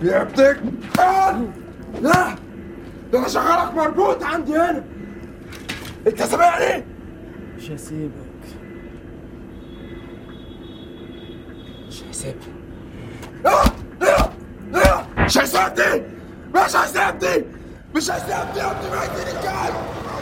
يا ابنك لا ده انا شغالك مربوط عندي هنا انت سامعني مش هسيبك مش هسيبك لا لا لا مش هيسيبني مش هيسيبني مش هيسيبني يا ابني ما يديني الكلب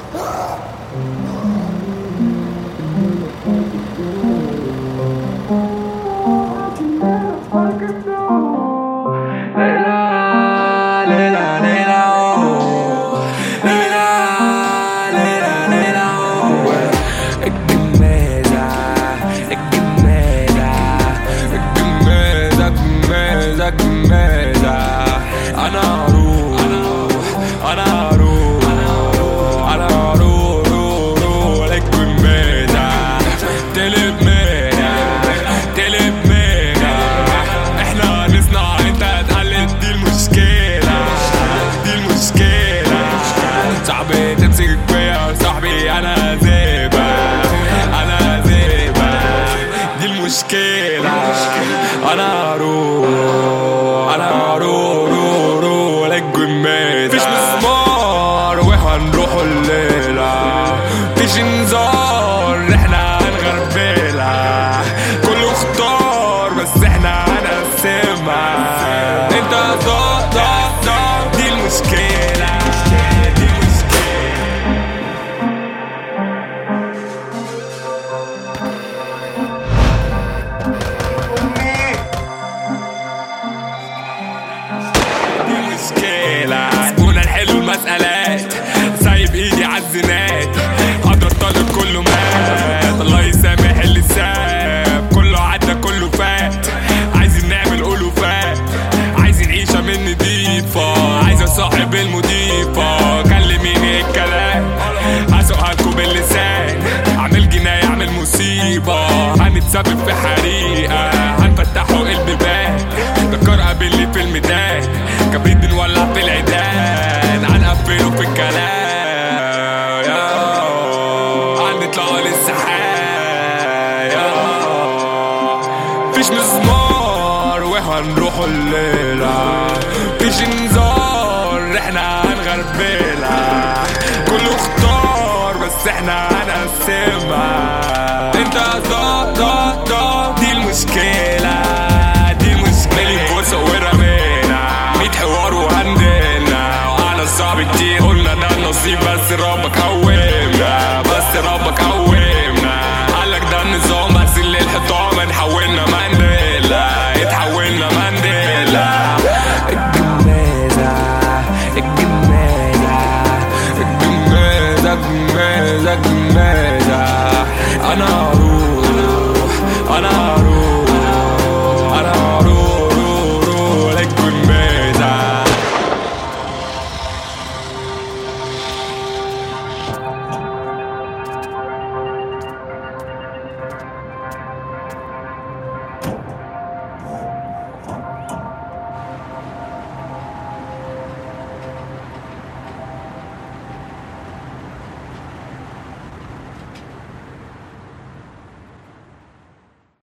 الجمازة الجمازة الجمازة الجمازة الجمازة أنا أروح أنا أروح أنا أروح روح روح الجمازة تلب مينا تلب مينا احنا نصنع انت هتقلد دي المشكلة دي المشكلة صاحبي تمسك فيا صاحبي انا زيبة انا زيبة دي المشكلة انا اروح انا اروح روح روح للجماد فيش مسمار وهنروح الليلة فيش انذار احنا هنغربلها كله اختار بس احنا هنقسمها انت ضاع ضاع ضاع دي المشكلة دي المشكلة دي مشكلة زبونة الحلو المسألات سايب ايدي عالزنات قدر طالب كله مات الله يسامح اللي ساب كله عدى كله فات عايزين نعمل ألوفات عايزين عيشة من نضيفة عايز اصاحب المضيفة كلميني الكلام هسوقها لكم باللسان اعمل جناية اعمل مصيبة هنتسبب في حريقة هنفتحوا البيبان دكار قابلني في الميدان كبريت بنولع في العيدان هنقفله في الكلام يا هنطلع للسحاب يا فيش مسمار وهنروحوا الليلة فيش انذار احنا هنغربلها كله اختار بس احنا هنقسمها انت ضا ضا ضا دي المشكلة